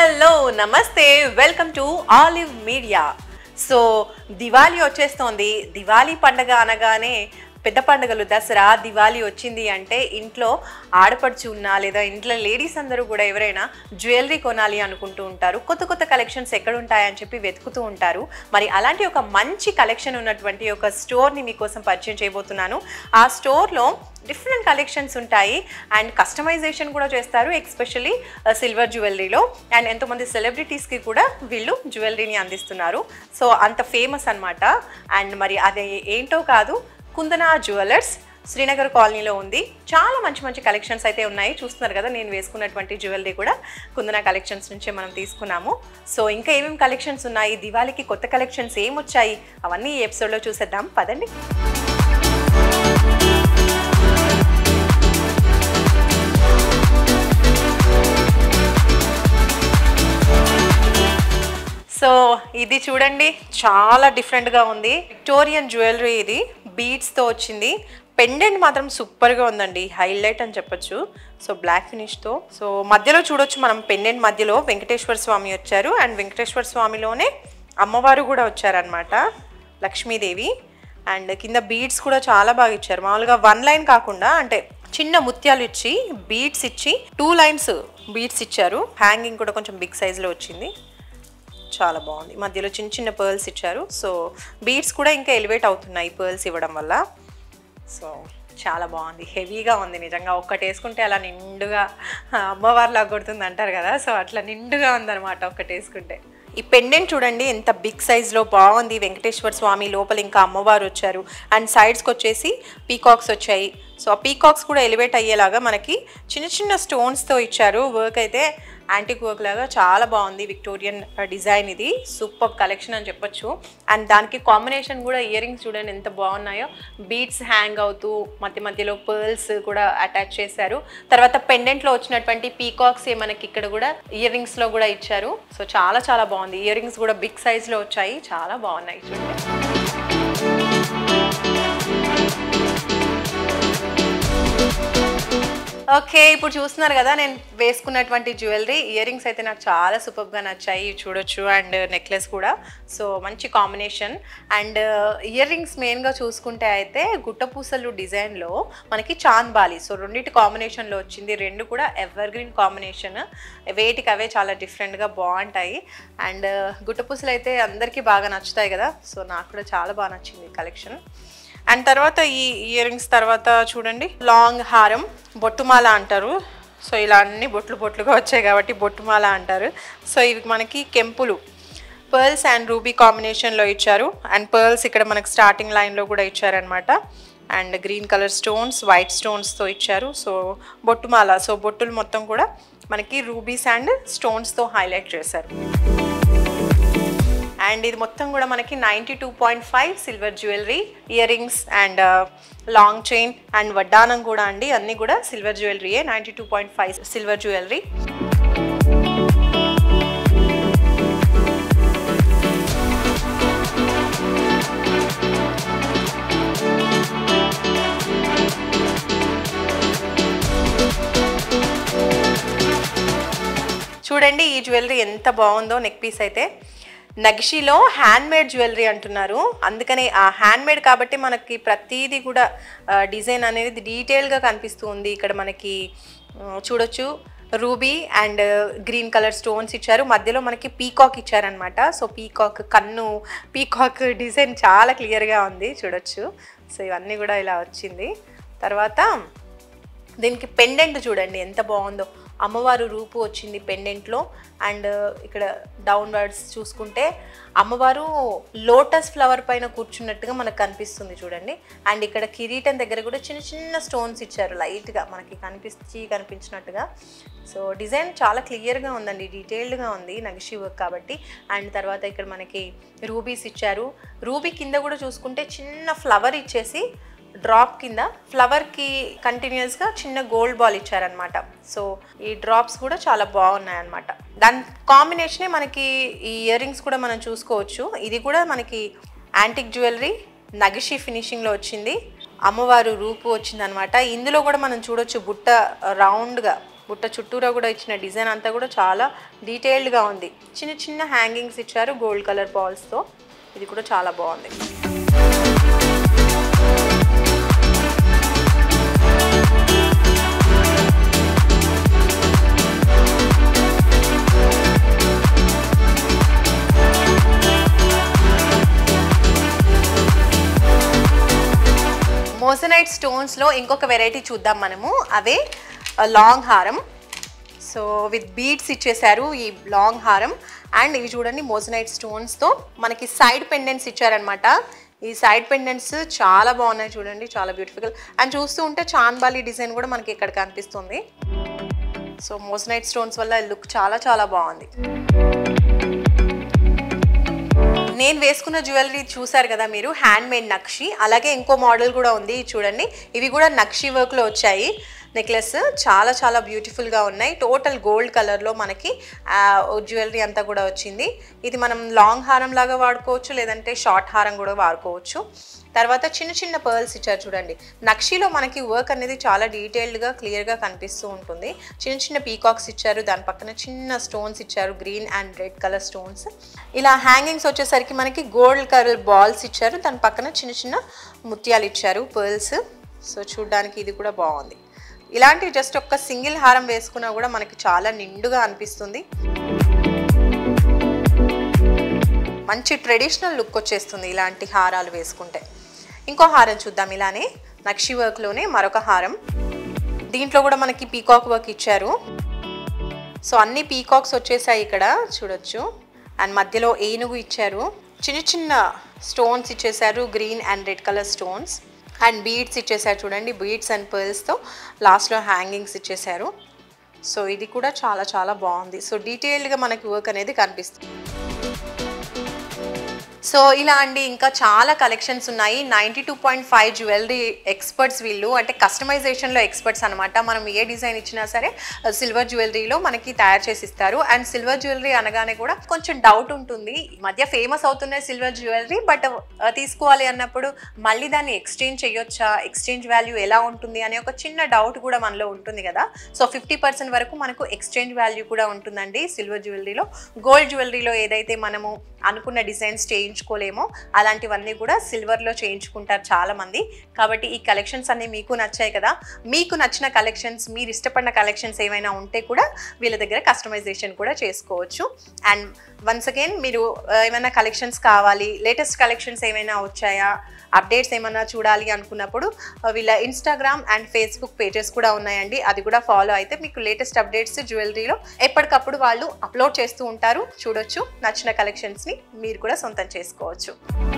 hello నమస్తే welcome to Olive Media so Diwali వచ్చేస్తోంది దివాళీ పండగ అనగానే పెద్ద పండుగలు దసరా దివాళీ వచ్చింది అంటే ఇంట్లో ఆడపడుచు ఉన్నా లేదా ఇంట్లో లేడీస్ అందరూ కూడా ఎవరైనా జ్యువెలరీ కొనాలి అనుకుంటూ ఉంటారు కొత్త కొత్త కలెక్షన్స్ ఎక్కడ ఉంటాయని చెప్పి వెతుకుతూ ఉంటారు మరి అలాంటి ఒక మంచి కలెక్షన్ ఉన్నటువంటి ఒక స్టోర్ని మీకోసం పరిచయం చేయబోతున్నాను ఆ స్టోర్లో డిఫరెంట్ కలెక్షన్స్ ఉంటాయి అండ్ కస్టమైజేషన్ కూడా చేస్తారు ఎక్స్పెషలీ సిల్వర్ జ్యువెలరీలో అండ్ ఎంతోమంది సెలబ్రిటీస్కి కూడా వీళ్ళు జ్యువెలరీని అందిస్తున్నారు సో అంత ఫేమస్ అన్నమాట అండ్ మరి అది ఏంటో కాదు కుందనా జ్యువెలర్స్ శ్రీనగర్ కాలనీలో ఉంది చాలా మంచి మంచి కలెక్షన్స్ అయితే ఉన్నాయి చూస్తున్నారు కదా నేను వేసుకున్నటువంటి జ్యువెలరీ కూడా కుందనా కలెక్షన్స్ నుంచే మనం తీసుకున్నాము సో ఇంకా ఏమేమి కలెక్షన్స్ ఉన్నాయి దివాళీకి కొత్త కలెక్షన్స్ ఏమొచ్చాయి అవన్నీ ఈ ఎపిసోడ్లో చూసేద్దాం పదండి సో ఇది చూడండి చాలా డిఫరెంట్గా ఉంది విక్టోరియన్ జ్యువెలరీ ఇది బీడ్స్తో వచ్చింది పెండెంట్ మాత్రం సూపర్గా ఉందండి హైలైట్ అని చెప్పొచ్చు సో బ్లాక్ ఫినిష్తో సో మధ్యలో చూడొచ్చు మనం పెండెంట్ మధ్యలో వెంకటేశ్వర స్వామి వచ్చారు అండ్ వెంకటేశ్వర స్వామిలోనే అమ్మవారు కూడా వచ్చారనమాట లక్ష్మీదేవి అండ్ కింద బీడ్స్ కూడా చాలా బాగా ఇచ్చారు మామూలుగా వన్ లైన్ కాకుండా అంటే చిన్న ముత్యాలు ఇచ్చి బీడ్స్ ఇచ్చి టూ లైన్స్ బీడ్స్ ఇచ్చారు హ్యాంగింగ్ కూడా కొంచెం బిగ్ సైజ్లో వచ్చింది చాలా బాగుంది మధ్యలో చిన్న చిన్న పర్ల్స్ ఇచ్చారు సో బీడ్స్ కూడా ఇంకా ఎలివేట్ అవుతున్నాయి పర్ల్స్ ఇవ్వడం వల్ల సో చాలా బాగుంది హెవీగా ఉంది నిజంగా ఒక్కటి వేసుకుంటే అలా నిండుగా అమ్మవారిలా కొడుతుంది అంటారు కదా సో అట్లా నిండుగా ఉందన్నమాట ఒక్కటి వేసుకుంటే ఈ పెండెంట్ చూడండి ఎంత బిగ్ సైజ్లో బాగుంది వెంకటేశ్వర స్వామి లోపల ఇంకా అమ్మవారు వచ్చారు అండ్ సైడ్స్కి వచ్చేసి పీకాక్స్ వచ్చాయి సో ఆ పీకాక్స్ కూడా ఎలివేట్ అయ్యేలాగా మనకి చిన్న చిన్న స్టోన్స్తో ఇచ్చారు వర్క్ అయితే యాంటిక్ వర్క్ లాగా చాలా బాగుంది విక్టోరియన్ డిజైన్ ఇది సూపర్ కలెక్షన్ అని చెప్పొచ్చు అండ్ దానికి కాంబినేషన్ కూడా ఇయర్ రింగ్స్ చూడండి ఎంత బాగున్నాయో బీట్స్ హ్యాంగ్ అవుతూ మధ్య మధ్యలో పర్ల్స్ కూడా అటాచ్ చేశారు తర్వాత పెండెంట్లో వచ్చినటువంటి పీకాక్స్ మనకి ఇక్కడ కూడా ఇయర్ రింగ్స్లో కూడా ఇచ్చారు సో చాలా చాలా బాగుంది ఇయర్ రింగ్స్ కూడా బిగ్ సైజ్లో వచ్చాయి చాలా బాగున్నాయి చూడండి ఓకే ఇప్పుడు చూస్తున్నారు కదా నేను వేసుకున్నటువంటి జ్యువెలరీ ఇయర్ రింగ్స్ అయితే నాకు చాలా సూపర్గా నచ్చాయి చూడొచ్చు అండ్ నెక్లెస్ కూడా సో మంచి కాంబినేషన్ అండ్ ఇయర్ రింగ్స్ మెయిన్గా చూసుకుంటే అయితే గుట్టపూసలు డిజైన్లో మనకి చాంద్ బాలి సో రెండింటి కాంబినేషన్లో వచ్చింది రెండు కూడా ఎవర్ గ్రీన్ కాంబినేషన్ వేటికి అవే చాలా డిఫరెంట్గా బాగుంటాయి అండ్ గుట్టపూసలు అయితే అందరికీ బాగా నచ్చుతాయి కదా సో నాకు కూడా చాలా బాగా నచ్చింది కలెక్షన్ అండ్ తర్వాత ఈ ఇయర్ రింగ్స్ తర్వాత చూడండి లాంగ్ హారం బొట్టుమాల అంటారు సో ఇలా అన్ని బొట్లు బొట్లుగా వచ్చాయి కాబట్టి బొట్టుమాల అంటారు సో ఇవి మనకి కెంపులు పర్ల్స్ అండ్ రూబీ కాంబినేషన్లో ఇచ్చారు అండ్ పర్ల్స్ ఇక్కడ మనకి స్టార్టింగ్ లైన్లో కూడా ఇచ్చారనమాట and green colour stones white స్టోన్స్తో ఇచ్చారు సో బొట్టుమాల సో బొట్టులు మొత్తం కూడా మనకి రూబీస్ అండ్ స్టోన్స్తో హైలైట్ చేశారు అండ్ ఇది మొత్తం కూడా మనకి ninety two point five silver jewellery earrings and long chain and వడ్డానం కూడా అండి అన్నీ కూడా సిల్వర్ జ్యువెలరీయే ninety two point five silver jewellery చూడండి ఈ జ్యువెలరీ ఎంత బాగుందో నెక్ పీస్ అయితే నగిషిలో హ్యాండ్ మేడ్ జ్యువెలరీ అంటున్నారు అందుకని ఆ హ్యాండ్ మేడ్ కాబట్టి మనకి ప్రతిదీ కూడా డిజైన్ అనేది డీటెయిల్గా కనిపిస్తూ ఉంది ఇక్కడ మనకి ఆ, చూడొచ్చు ruby and green colour stones ఇచ్చారు మధ్యలో మనకి పీకాక్ ఇచ్చారనమాట సో పీకాక్ కన్ను పీకాక్ డిజైన్ చాలా క్లియర్గా ఉంది చూడొచ్చు సో ఇవన్నీ కూడా ఇలా వచ్చింది తర్వాత దీనికి పెండెంట్ చూడండి ఎంత బాగుందో అమ్మవారు రూపు వచ్చింది పెండెంట్లో అండ్ ఇక్కడ డౌన్వర్డ్స్ చూసుకుంటే అమ్మవారు లోటస్ ఫ్లవర్ పైన కూర్చున్నట్టుగా మనకు కనిపిస్తుంది చూడండి అండ్ ఇక్కడ కిరీటం దగ్గర కూడా చిన్న చిన్న స్టోన్స్ ఇచ్చారు లైట్గా మనకి కనిపించి కనిపించినట్టుగా సో డిజైన్ చాలా క్లియర్గా ఉందండి డీటెయిల్డ్గా ఉంది నగిషి వర్క్ కాబట్టి అండ్ తర్వాత ఇక్కడ మనకి రూబీస్ ఇచ్చారు రూబీ కింద కూడా చూసుకుంటే చిన్న ఫ్లవర్ ఇచ్చేసి డ్రాప్ కింద ఫ్లవర్కి కంటిన్యూస్గా చిన్న గోల్డ్ బాల్ ఇచ్చారనమాట సో ఈ డ్రాప్స్ కూడా చాలా బాగున్నాయి అనమాట దాని కాంబినేషనే మనకి ఈ ఇయర్ రింగ్స్ కూడా మనం చూసుకోవచ్చు ఇది కూడా మనకి యాంటిక్ జ్యువెలరీ నగిషి ఫినిషింగ్లో వచ్చింది అమ్మవారు రూపు వచ్చిందనమాట ఇందులో కూడా మనం చూడొచ్చు బుట్ట రౌండ్గా బుట్ట చుట్టూరా కూడా ఇచ్చిన డిజైన్ అంతా కూడా చాలా డీటెయిల్డ్గా ఉంది చిన్న చిన్న హ్యాంగింగ్స్ ఇచ్చారు గోల్డ్ కలర్ బాల్స్తో ఇది కూడా చాలా బాగుంది మోసనైట్ స్టోన్స్లో ఇంకొక వెరైటీ చూద్దాం మనము అవే లాంగ్ హారం సో విత్ బీడ్స్ ఇచ్చేసారు ఈ లాంగ్ హారం అండ్ ఇవి చూడండి మోసనైట్ స్టోన్స్తో మనకి సైడ్ పెండెంట్స్ ఇచ్చారనమాట ఈ సైడ్ పెండెంట్స్ చాలా బాగున్నాయి చూడండి చాలా బ్యూటిఫుల్ అండ్ చూస్తూ ఉంటే చాంద్బాలి డిజైన్ కూడా మనకి ఇక్కడ కనిపిస్తుంది సో మోసనైట్ స్టోన్స్ వల్ల లుక్ చాలా చాలా బాగుంది నేను వేసుకున్న జ్యువెలరీ చూసారు కదా మీరు హ్యాండ్ మేడ్ నక్షి అలాగే ఇంకో మోడల్ కూడా ఉంది చూడండి ఇవి కూడా నక్షి వర్క్లో వచ్చాయి నెక్లెస్ చాలా చాలా బ్యూటిఫుల్గా ఉన్నాయి టోటల్ గోల్డ్ కలర్లో మనకి జ్యువెలరీ అంతా కూడా వచ్చింది ఇది మనం లాంగ్ హారం లాగా వాడుకోవచ్చు లేదంటే షార్ట్ హారం కూడా వాడుకోవచ్చు తర్వాత చిన్న చిన్న పర్ల్స్ ఇచ్చారు చూడండి నక్షిలో మనకి వర్క్ అనేది చాలా డీటెయిల్డ్గా క్లియర్గా కనిపిస్తూ ఉంటుంది చిన్న చిన్న పీకాక్స్ ఇచ్చారు దాని పక్కన చిన్న స్టోన్స్ ఇచ్చారు green and red colour stones ఇలా హ్యాంగింగ్స్ వచ్చేసరికి మనకి గోల్డ్ కలర్ బాల్స్ ఇచ్చారు దాని పక్కన చిన్న చిన్న ముత్యాలు ఇచ్చారు పర్ల్స్ సో చూడడానికి ఇది కూడా బాగుంది ఇలాంటి జస్ట్ ఒక్క సింగిల్ హారం వేసుకున్నా కూడా మనకి చాలా నిండుగా అనిపిస్తుంది మంచి ట్రెడిషనల్ లుక్ వచ్చేస్తుంది ఇలాంటి హారాలు వేసుకుంటే ఇంకో హారం చూద్దాం ఇలానే నక్షి వర్క్లోనే మరొక హారం దీంట్లో కూడా మనకి పీకాక్ వర్క్ ఇచ్చారు సో అన్ని పీకాక్స్ వచ్చేసాయి ఇక్కడ చూడొచ్చు అండ్ మధ్యలో ఏనుగు ఇచ్చారు చిన్న చిన్న స్టోన్స్ ఇచ్చేసారు green and red colour stones and beads ఇచ్చేసారు చూడండి బీడ్స్ అండ్ పర్ల్స్తో లాస్ట్లో హ్యాంగింగ్స్ ఇచ్చేసారు సో ఇది కూడా చాలా చాలా బాగుంది సో డీటెయిల్డ్గా మనకి వర్క్ అనేది కనిపిస్తుంది సో ఇలా అండి ఇంకా చాలా కలెక్షన్స్ ఉన్నాయి ninety two point five jewellery experts వీళ్ళు అంటే కస్టమైజేషన్లో ఎక్స్పర్ట్స్ అనమాట మనం ఏ డిజైన్ ఇచ్చినా సరే సిల్వర్ జ్యువెలరీలో మనకి తయారు చేసి ఇస్తారు అండ్ సిల్వర్ జ్యువెలరీ అనగానే కూడా కొంచెం డౌట్ ఉంటుంది ఈ మధ్య ఫేమస్ అవుతున్నాయి సిల్వర్ జ్యువెలరీ బట్ తీసుకోవాలి అన్నప్పుడు మళ్ళీ దాన్ని ఎక్స్చేంజ్ చేయొచ్చా ఎక్స్చేంజ్ వాల్యూ ఎలా ఉంటుంది అనే ఒక చిన్న డౌట్ కూడా మనలో ఉంటుంది కదా సో ఫిఫ్టీ పర్సెంట్ వరకు మనకు ఎక్స్చేంజ్ వాల్యూ కూడా ఉంటుందండి సిల్వర్ జ్యువెలరీలో గోల్డ్ జ్యువెలరీలో ఏదైతే మనము అనుకున్న డిజైన్స్ చేయించుకోలేమో అలాంటివన్నీ కూడా సిల్వర్లో చేయించుకుంటారు చాలామంది కాబట్టి ఈ కలెక్షన్స్ అన్నీ మీకు నచ్చాయి కదా మీకు నచ్చిన కలెక్షన్స్ మీరు ఇష్టపడిన కలెక్షన్స్ ఏమైనా ఉంటే కూడా వీళ్ళ దగ్గర కస్టమైజేషన్ కూడా చేసుకోవచ్చు అండ్ వన్స్ అగైన్ మీరు ఆ, ఏమైనా కలెక్షన్స్ కావాలి లేటెస్ట్ కలెక్షన్స్ ఏమైనా వచ్చాయా అప్డేట్స్ ఏమైనా చూడాలి అనుకున్నప్పుడు ఆ, వీళ్ళ ఇన్స్టాగ్రామ్ అండ్ ఫేస్బుక్ పేజెస్ కూడా ఉన్నాయండి అది కూడా ఫాలో అయితే మీకు లేటెస్ట్ అప్డేట్స్ జ్యువెలరీలో ఎప్పటికప్పుడు వాళ్ళు అప్లోడ్ చేస్తూ ఉంటారు చూడొచ్చు నచ్చిన కలెక్షన్స్ని మీరు కూడా సొంతం చేసుకోవచ్చు